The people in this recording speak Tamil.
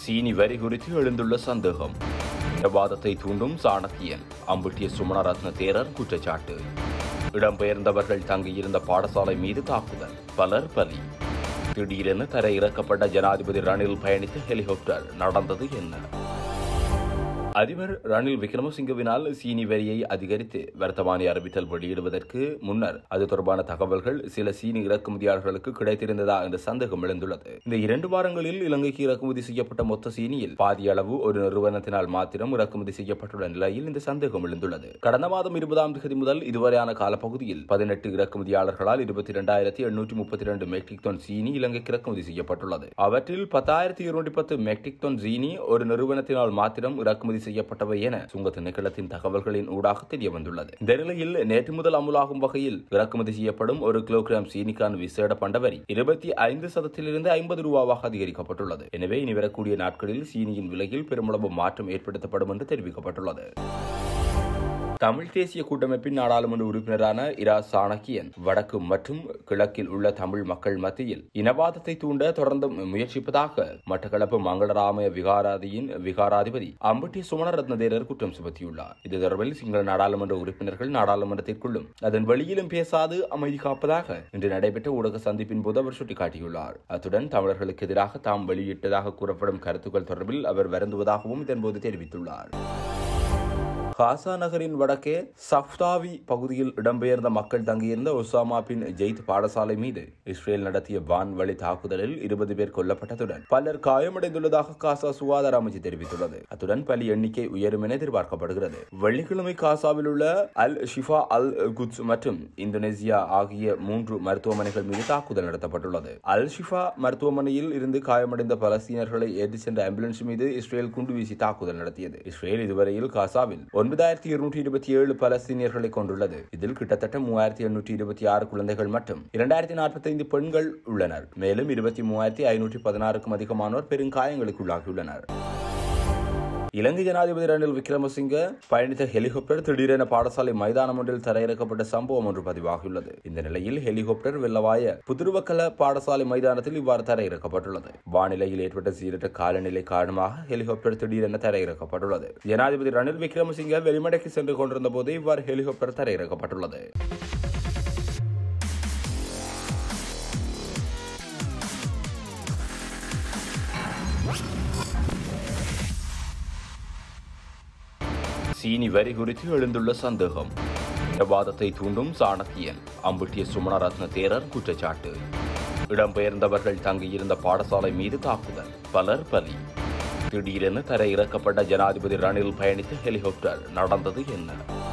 சீனி வரி குறித்து எழுந்துள்ள சந்தேகம் வாதத்தை தூண்டும் சாணக்கியன் அம்புட்டிய சுமணரத்ன தேரர் குற்றச்சாட்டு இடம்பெயர்ந்தவர்கள் தங்கியிருந்த பாடசாலை மீது தாக்குதல் பலர் பலி திடீரென தரையிறக்கப்பட்ட ஜனாதிபதி ரணில் பயணித்த ஹெலிகாப்டர் நடந்தது என்ன அதிபர் ரணில் விக்ரமசிங்கவினால் சீனி வரியை அதிகரித்து வர்த்தமானி அறிவித்தல் வெளியிடுவதற்கு முன்னர் அது தொடர்பான தகவல்கள் சில சீனி இறக்குமதியாளர்களுக்கு கிடைத்திருந்ததா என்ற சந்தேகம் எழுந்துள்ளது இந்த இரண்டு வாரங்களில் இலங்கைக்கு இறக்குமதி செய்யப்பட்ட மொத்த சீனியில் பாதி அளவு ஒரு நிறுவனத்தினால் மாத்திரம் இறக்குமதி செய்யப்பட்டுள்ள நிலையில் இந்த சந்தேகம் எழுந்துள்ளது கடந்த மாதம் இருபதாம் தேதி முதல் இதுவரையான காலப்பகுதியில் பதினெட்டு இறக்குமதியாளர்களால் இருபத்தி இரண்டாயிரத்தி எண்ணூற்றி முப்பத்தி இரண்டு மெட்ரிக் டன் சீனி இலங்கைக்கு இறக்குமதி செய்யப்பட்டுள்ளது அவற்றில் பத்தாயிரத்தி இருநூற்றி பத்து மெட்ரிக் டன் சீனி ஒரு நிறுவனத்தினால் மாத்திரம் இறக்குமதி செய்யப்பட்டவை என சுங்க திணைக்களத்தின் தகவல்களின் ஊடாக தெரிய வந்துள்ளது இந்த நிலையில் நேற்று முதல் அமுலாகும் வகையில் இறக்குமதி செய்யப்படும் ஒரு கிலோகிராம் சீனிக்கான விசேட பண்டவரி இருபத்தி ஐந்து சதத்திலிருந்து ஐம்பது ரூபாவாக அதிகரிக்கப்பட்டுள்ளது எனவே இனி வரக்கூடிய நாட்களில் சீனியின் விலையில் பெருமளவு மாற்றம் ஏற்படுத்தப்படும் என்று தெரிவிக்கப்பட்டுள்ளது தமிழ் தேசிய கூட்டமைப்பின் நாடாளுமன்ற உறுப்பினரான இரா சாணக்கியன் வடக்கு மற்றும் கிழக்கில் உள்ள தமிழ் மக்கள் மத்தியில் இனவாதத்தை தூண்ட தொடர்ந்து முயற்சிப்பதாக மட்டக்களப்பு மங்களராமய விகாராதியின் விகாராதிபதி அம்பட்டி சுமணரத்ன தேரர் குற்றம் சுமத்தியுள்ளார் இது தொடர்பில் சிங்கள நாடாளுமன்ற உறுப்பினர்கள் நாடாளுமன்றத்திற்குள்ளும் அதன் வெளியிலும் பேசாது அமைதி காப்பதாக இன்று நடைபெற்ற ஊடக சந்திப்பின் போது அவர் சுட்டிக்காட்டியுள்ளார் அத்துடன் தமிழர்களுக்கு எதிராக தாம் வெளியிட்டதாக கூறப்படும் கருத்துக்கள் தொடர்பில் அவர் வருந்துவதாகவும் இதன்போது தெரிவித்துள்ளார் காசா நகரின் வடக்கே சஃப்தாவி பகுதியில் இடம்பெயர்ந்த மக்கள் தங்கியிருந்த ஒசாமா பின் ஜெயித் பாடசாலை மீது இஸ்ரேல் நடத்திய வான்வழி தாக்குதலில் இருபது பேர் கொல்லப்பட்டதுடன் பலர் காயமடைந்துள்ளதாக காசா சுகாதார அமைச்சு தெரிவித்துள்ளது அத்துடன் பலி எண்ணிக்கை உயரும் என எதிர்பார்க்கப்படுகிறது வெள்ளிக்கிழமை காசாவில் உள்ள அல் ஷிஃபா அல் குட்ஸ் மற்றும் இந்தோனேசியா ஆகிய மூன்று மருத்துவமனைகள் மீது தாக்குதல் நடத்தப்பட்டுள்ளது அல் ஷிஃபா மருத்துவமனையில் இருந்து காயமடைந்த பலஸ்தீனர்களை ஏற்றிச் சென்ற ஆம்புலன்ஸ் மீது இஸ்ரேல் குண்டு வீசி தாக்குதல் நடத்தியது இஸ்ரேல் இதுவரையில் காசாவில் ஒன்பதாயிரத்தி இருநூற்றி இருபத்தி ஏழு பலஸ்தீனியர்களை கொண்டுள்ளது இதில் கிட்டத்தட்ட மூவாயிரத்தி எண்ணூற்றி இருபத்தி ஆறு குழந்தைகள் மற்றும் இரண்டாயிரத்தி நாற்பத்தி ஐந்து பெண்கள் உள்ளனர் மேலும் இருபத்தி மூவாயிரத்தி ஐநூற்றி பதினாறுக்கும் அதிகமானோர் பெருங்காயங்களுக்குள்ளாகியுள்ளனர் இலங்கை ஜனாதிபதி ரணில் விக்ரமசிங்க பயணித்த ஹெலிகாப்டர் திடீரென பாடசாலை மைதானம் ஒன்றில் தரையிறக்கப்பட்ட சம்பவம் ஒன்று பதிவாகியுள்ளது இந்த நிலையில் ஹெலிகாப்டர் வெள்ளவாய புதுருவக்கல பாடசாலை மைதானத்தில் இவ்வாறு தரையிறக்கப்பட்டுள்ளது வானிலையில் ஏற்பட்ட சீரற்ற காலநிலை காரணமாக ஹெலிகாப்டர் திடீரென தரையிறக்கப்பட்டுள்ளது ஜனாதிபதி ரணில் விக்ரமசிங்க வெளிமடைக்கு சென்று கொண்டிருந்த போது இவ்வாறு ஹெலிகாப்டர் தரையிறக்கப்பட்டுள்ளது சீனி வரி குறித்து எழுந்துள்ள சந்தேகம் வாதத்தை தூண்டும் சாணக்கியன் அம்புட்டிய சுமணரத்ன தேரர் குற்றச்சாட்டு இடம்பெயர்ந்தவர்கள் தங்கியிருந்த பாடசாலை மீது தாக்குதல் பலர் பலி திடீரென தரையிறக்கப்பட்ட ஜனாதிபதி ரணில் பயணித்த ஹெலிகாப்டர் நடந்தது என்ன